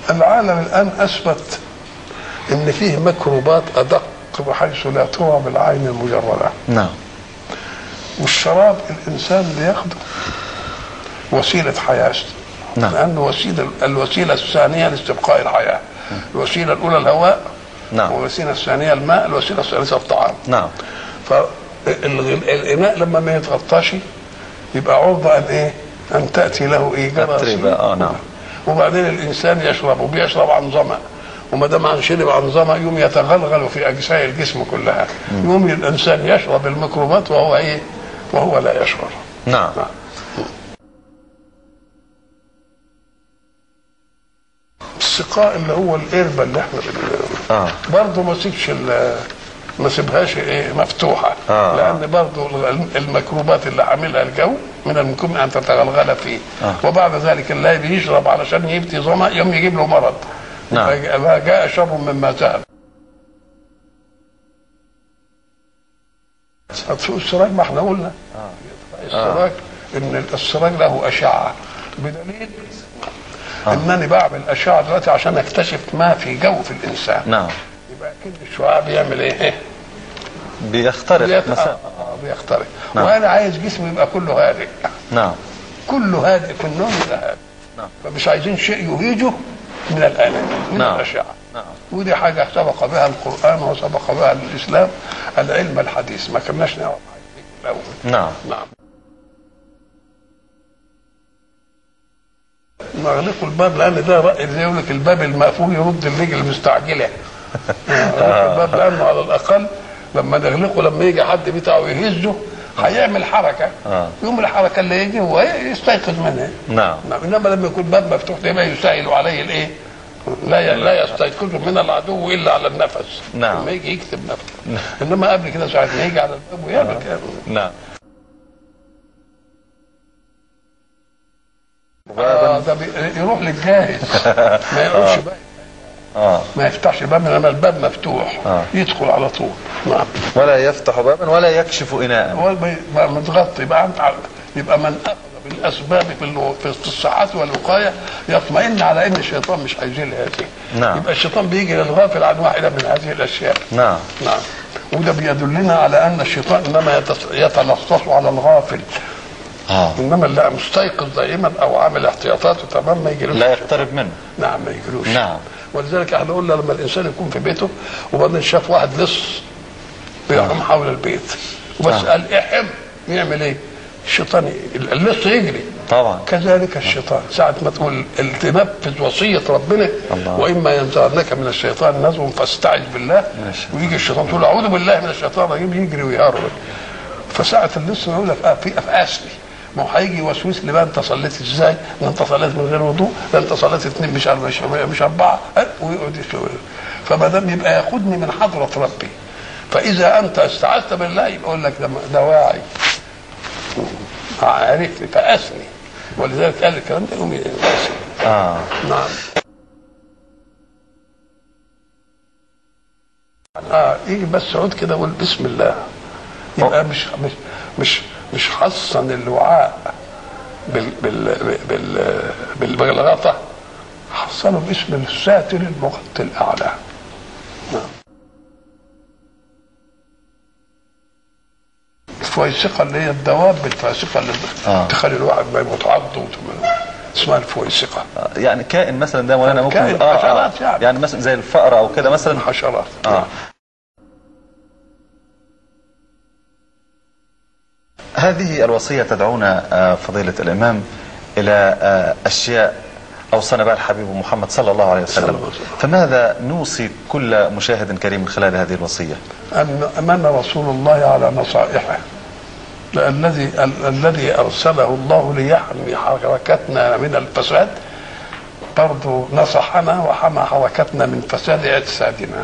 العالم الان اثبت ان فيه ميكروبات ادق بحيث لا ترى بالعين المجرده نعم والشراب الانسان بياخده وسيله حياه نعم. لانه وسيله الوسيله الثانيه لاستبقاء الحياه الوسيله الاولى الهواء نعم. والوسيله الثانيه الماء الوسيله الثالثه الطعام نعم فالاناء لما ما يتغطاش يبقى عرضه ان ايه؟ ان تاتي له ايه؟ جراثيم أتربة، آه، نعم. وبعدين الانسان يشرب وبيشرب عن ظما وما دام عن شرب عن ظما يوم يتغلغل في اجزاء الجسم كلها يوم الانسان يشرب الميكروبات وهو ايه؟ وهو لا يشعر نعم نعم. السقاء اللي هو القربة اللي احنا بن- آه. برضه ما سيبش ال- ما سيبهاش ايه مفتوحه آه. لان برضه الميكروبات اللي عاملها الجو من الممكن ان تتغلغل فيه آه. وبعد ذلك اللي بيشرب علشان يبتي ظما يوم يجيب له مرض نعم. يبقى ما جاء شر مما ذهب هتسوق السراج ما احنا قلنا السراج ان السراج له اشعه بدليل انني بعمل اشعه دلوقتي عشان اكتشف ما في جو في الانسان نعم يبقى اكيد الشعاع بيعمل ايه؟ بيخترق بيت- مثلا آه، بيخترق نعم. وانا عايز جسمي يبقى كله هادئ نعم كله هادئ في النوم يبقى هادئ نعم. فمش عايزين شيء يهيجه من الالم من نعم. الاشعه نعم ودي حاجه سبق بها القران وسبق بها الاسلام العلم الحديث ما كناش نعرف حاجة في الاول نعم نعم نغلقوا الباب لان ده راي زي يقول لك الباب المقفول يرد الرجل المستعجله نغلقوا الباب لانه على الاقل لما نغلقه لما يجي حد بتاعه يهزه هيعمل حركه آه. يوم الحركه اللي يجي هو يستيقظ منها نعم نعم انما لما يكون باب مفتوح ده يبقى يسهل عليه الايه؟ لا ي- لا يستيقظ من العدو الا على النفس نعم. لما يجي يكتب نفسه انما قبل كده ساعه ما يجي على الباب ويعمل كده نعم آه ده بي- يروح للجاهز ما يقولش بقى اه ما يفتحش الباب انما الباب مفتوح آه. يدخل على طول نعم ولا يفتح بابا ولا يكشف اناء هو بي- يبقى متغطي يبقى انت عارف- يبقى من اخذ بالاسباب في الو- في الصحه والوقايه يطمئن على ان الشيطان مش هيجي له هذه نعم. يبقى الشيطان بيجي للغافل عن واحده من هذه الاشياء نعم نعم وده بيدلنا على ان الشيطان انما يتس- يتلصص على الغافل اه انما اللي مستيقظ دائما او عامل احتياطاته تمام ما يجيلوش لا يقترب منه نعم ما يجيلوش نعم. ولذلك احنا قلنا لما الانسان يكون في بيته وبعدين شاف واحد لص بيحوم حول البيت وبس نعم. قال احم يعمل ايه؟ الشيطان ي- اللص يجري طبعا كذلك الشيطان ساعة ما تقول تنفذ وصية ربنا الله. وإما ينزغنك من الشيطان نزغ فاستعذ بالله من الشيطان. ويجي الشيطان تقول أعوذ بالله من الشيطان الرجيم يجري ويهرب فساعة اللص يقول لك آه في أفقاسني ما هو هيجي يوسوس لي بقى انت صليت ازاي؟ ده انت صليت من غير وضوء، ده انت صليت اثنين مش مش, مش اربعه آه، ويقعد يشاور. فما دام يبقى ياخدني من حضره ربي فاذا انت استعذت بالله يبقى يقول لك ده ده واعي عرفني فاسني ولذلك قال الكلام ده يقوم يأسني اه نعم اه يجي بس عود كده ويقول بسم الله يبقى مش مش مش مش حصن الوعاء بال بال بال بال بالغطا حصنه باسم الساتر المغطي الاعلى نعم الفويسقه اللي هي الدواب الفاسقه اللي آه. تخلي الواحد ما يموت عضه وتم- اسمها الفويسقه يعني كائن مثلا ده مولانا ممكن كائن آه حشرات آه يعني. يعني مثلا زي الفأرة او كده مثلا الحشرات اه هذه الوصية تدعونا آه، فضيلة الإمام إلى آه، أشياء أوصانا بها الحبيب محمد صلى الله عليه صلى وسلم الله عليه وسلم. فماذا نوصي كل مشاهد كريم من خلال هذه الوصية أن أمن رسول الله على نصائحه الذي ال- الذي أرسله الله ليحمي حركتنا من الفساد برضو نصحنا وحمى حركتنا من فساد أجسادنا